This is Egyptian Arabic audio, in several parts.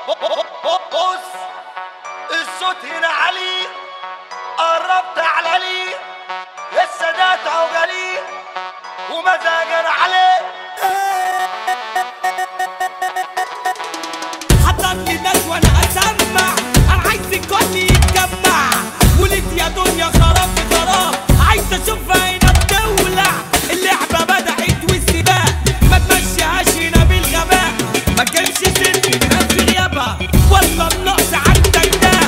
بص الصوت هنا عالي قربت على لي السادات عجلي ومزاجنا عليه حضرت الناس وانا اسمع انا عايز الكل يتجمع ولد يا دنيا خراب في خراب عايز اشوفها هنا بتولع اللعبه بدات والسباق ما تمشيهاش هنا بالغباء ما كانش سن كان في غيابها ولا النقص عندك ده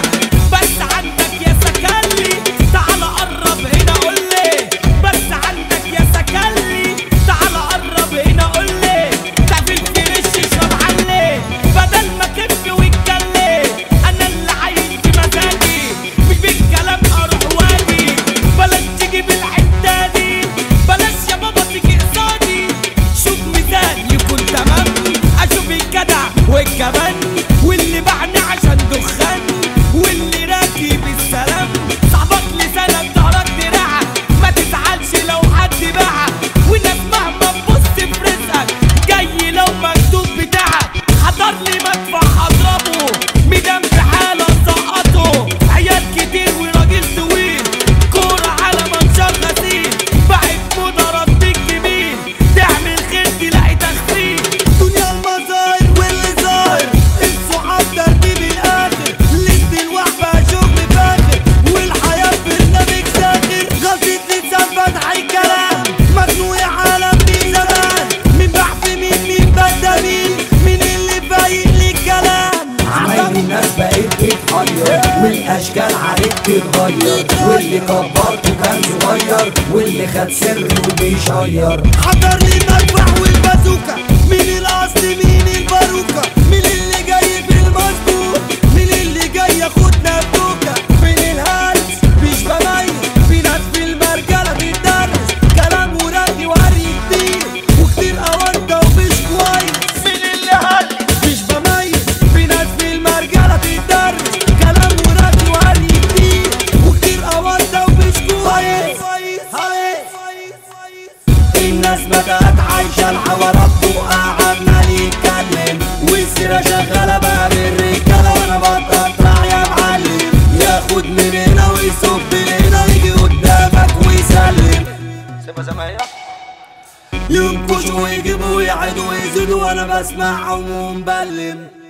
بس عندك يا سكلي تعال قرب هنا قول لي بس عندك يا سكلي تعال قرب هنا قول لي تعمل فريش اشرب عليه بدل ما كف واتكلم انا اللي عايز بمزاجي مش بالكلام اروح واجي بلاش تيجي بالحته دي بلاش يا بابا تيجي قصادي شوف ميزان يكون تمام اشوف الجدع والجبان واللي باعني عشان دخان واللي راكب السلام صاحبك لسانك ضهرك دراعك ما تزعلش لو حد باعك والناس مهما تبص في رزقك جاي لو مكتوب بتاعك حضر لي مدفع اضربه ميدان في حاله سقطه عيال كتير وراجل طويل كورة على منشار غسيل بعد موضة ردك جميل تعمل خير تلاقي تخفيف دنيا المظاهر واللي ظاهر الصحاب ترتيب الاخر لسه الوحبة شغل فاخر والحياة برنامج ساخر غلطة لسان فتح الكلام مجنون يا عالم من زمان مين بحث مين مين بدأ مين مين اللي فايق للكلام عمايل الناس بقت تتغير والاشكال عليك تتغير واللي كبرته كان صغير واللي خد سر وبيشير حضر لي المدفع والبازوكا مين الاصل مين الباروكا مين اللي جاي بالمظبوط مين اللي جاي ياخدنا بوكا مين الهلس مش بميز في ناس في المرجلة بتدرس كلام ورغي وهري كتير وكتير اوانطة ومش كويس مين اللي هل مش بميز في ناس في المرجلة بتدرس كلام ورغي وهري كتير وكتير اوانطة ومش كويس الناس بدأت عايشة الحوارات بقى عمال يتكلم والسيرة شغالة بقى بالرجالة وانا بتقطع يا معلم ياخد من هنا ويصب هنا يجي قدامك ويسلم سيبها زي ما هي ينكشوا ويجيبوا ويعيدوا ويزيدوا وانا بسمعهم ومبلم